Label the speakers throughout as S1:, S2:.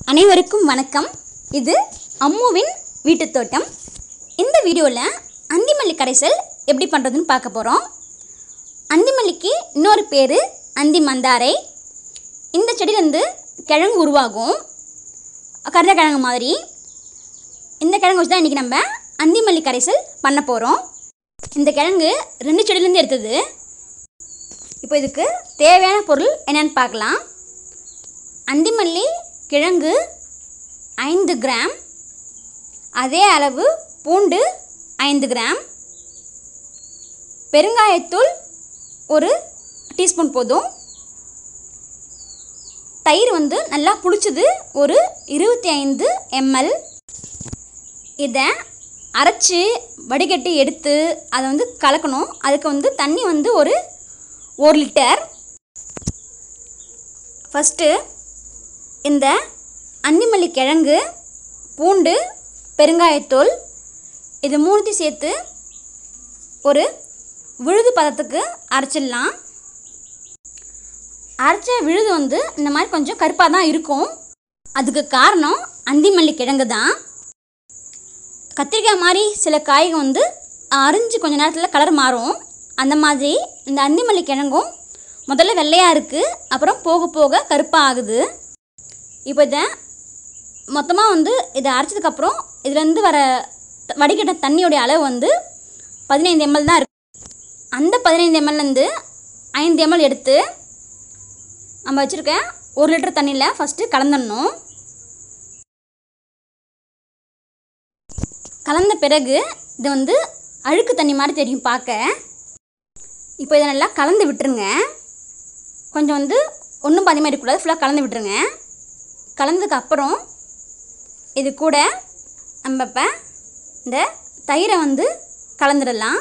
S1: அனைவருக்கும் வணக்கம் இது அம்முவின் வீட்டுத் தோட்டம் இந்த வீடியோவில் அந்திமல்லி கரைசல் எப்படி பண்ணுறதுன்னு பார்க்க போகிறோம் அந்திமல்லிக்கு இன்னொரு பேர் அந்தி மந்தாரை இந்த செடியிலேருந்து கிழங்கு உருவாகும் கருணக்கிழங்கு மாதிரி இந்த கிழங்கு வச்சு தான் இன்றைக்கி நம்ம அந்திமல்லி கரைசல் பண்ண போகிறோம் இந்த கிழங்கு ரெண்டு செடியிலேருந்து எடுத்தது இப்போ இதுக்கு தேவையான பொருள் என்னன்னு பார்க்கலாம் அந்திமல்லி கிழங்கு ஐந்து கிராம் அதே அளவு பூண்டு ஐந்து கிராம் பெருங்காயத்தூள் ஒரு டீஸ்பூன் போதும் தயிர் வந்து நல்லா புளிச்சது ஒரு இருபத்தி ஐந்து எம்எல் இதை அரைச்சி வடிகட்டி எடுத்து அதை வந்து கலக்கணும் அதுக்கு வந்து தண்ணி வந்து ஒரு ஒரு லிட்டர் ஃபஸ்ட்டு இந்த அந்திமல்லி கிழங்கு பூண்டு பெருங்காயத்தூள் இது மூணுத்தையும் சேர்த்து ஒரு விழுது பதத்துக்கு அரைச்சிடலாம் அரைச்ச விழுது வந்து இந்த மாதிரி கொஞ்சம் கருப்பாக தான் இருக்கும் அதுக்கு காரணம் அந்திமல்லி கிழங்கு தான் கத்திரிக்காய் மாதிரி சில காய்கள் வந்து அரிஞ்சு கொஞ்ச நேரத்தில் கலர் மாறும் அந்த மாதிரி இந்த அந்திமல்லி கிழங்கும் முதல்ல வெள்ளையாக இருக்குது அப்புறம் போக போக கருப்பாக ஆகுது இப்போ இதை மொத்தமாக வந்து இதை அரைச்சதுக்கப்புறம் இதுலேருந்து வர த- வடிகட்ட தண்ணியோடைய அளவு வந்து பதினைந்து எம்எல் தான் இருக்கு அந்த பதினைந்து எம்எல்லேருந்து ஐந்து எம்எல் எடுத்து நம்ம வச்சுருக்க ஒரு லிட்டர் தண்ணியில் ஃபஸ்ட்டு கலந்துடணும் கலந்த பிறகு இது வந்து அழுக்கு தண்ணி மாதிரி தெரியும் பார்க்க இப்போ இதை நல்லா கலந்து விட்டுருங்க கொஞ்சம் வந்து ஒன்றும் பாதி மாதிரி இருக்கக்கூடாது ஃபுல்லாக கலந்து விட்டுருங்க கலந்ததுக்கு அப்புறம் இது கூட நம்ம இப்போ இந்த தயிரை வந்து கலந்துடலாம்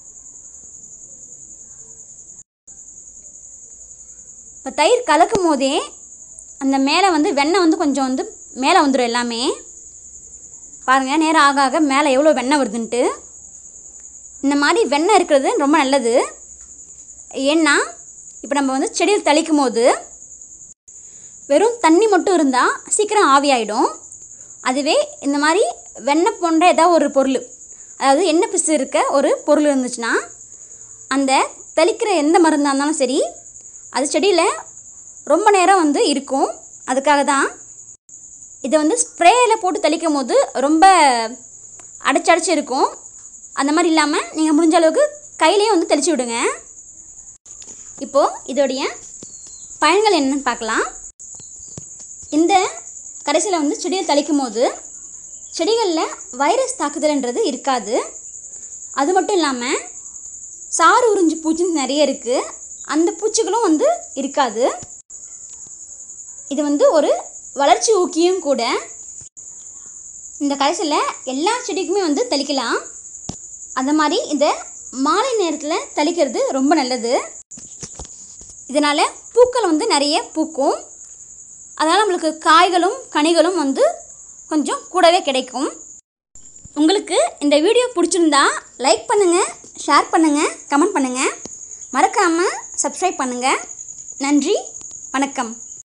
S1: இப்போ தயிர் கலக்கும் போதே அந்த மேலே வந்து வெண்ணெய் வந்து கொஞ்சம் வந்து மேலே வந்துடும் எல்லாமே பாருங்கள் நேரம் ஆக ஆக மேலே எவ்வளோ வெண்ணெய் வருதுன்ட்டு இந்த மாதிரி வெண்ணெய் இருக்கிறது ரொம்ப நல்லது ஏன்னா இப்போ நம்ம வந்து செடியில் தெளிக்கும் போது வெறும் தண்ணி மட்டும் இருந்தால் சீக்கிரம் ஆவியாயிடும் அதுவே இந்த மாதிரி வெண்ணெய் போன்ற ஏதாவது ஒரு பொருள் அதாவது எண்ணெய் பிசு இருக்க ஒரு பொருள் இருந்துச்சுன்னா அந்த தெளிக்கிற எந்த மருந்தாக இருந்தாலும் சரி அது செடியில் ரொம்ப நேரம் வந்து இருக்கும் அதுக்காக தான் இதை வந்து ஸ்ப்ரேயில் போட்டு தெளிக்கும் போது ரொம்ப அடைச்சு அடைச்சு இருக்கும் அந்த மாதிரி இல்லாமல் நீங்கள் முடிஞ்ச அளவுக்கு கையிலேயே வந்து தெளிச்சு விடுங்க இப்போது இதோடைய பயன்கள் என்னன்னு பார்க்கலாம் இந்த கடைசியில் வந்து செடியில் தெளிக்கும் போது செடிகளில் வைரஸ் தாக்குதல்ன்றது இருக்காது அது மட்டும் இல்லாமல் சாறு உறிஞ்சு பூச்சி நிறைய இருக்குது அந்த பூச்சிகளும் வந்து இருக்காது இது வந்து ஒரு வளர்ச்சி ஊக்கியும் கூட இந்த கடைசியில் எல்லா செடிக்குமே வந்து தெளிக்கலாம் அந்த மாதிரி இந்த மாலை நேரத்தில் தெளிக்கிறது ரொம்ப நல்லது இதனால் பூக்கள் வந்து நிறைய பூக்கும் அதனால் நம்மளுக்கு காய்களும் கனிகளும் வந்து கொஞ்சம் கூடவே கிடைக்கும் உங்களுக்கு இந்த வீடியோ பிடிச்சிருந்தா லைக் பண்ணுங்கள் ஷேர் பண்ணுங்கள் கமெண்ட் பண்ணுங்கள் மறக்காமல் சப்ஸ்கிரைப் பண்ணுங்கள் நன்றி வணக்கம்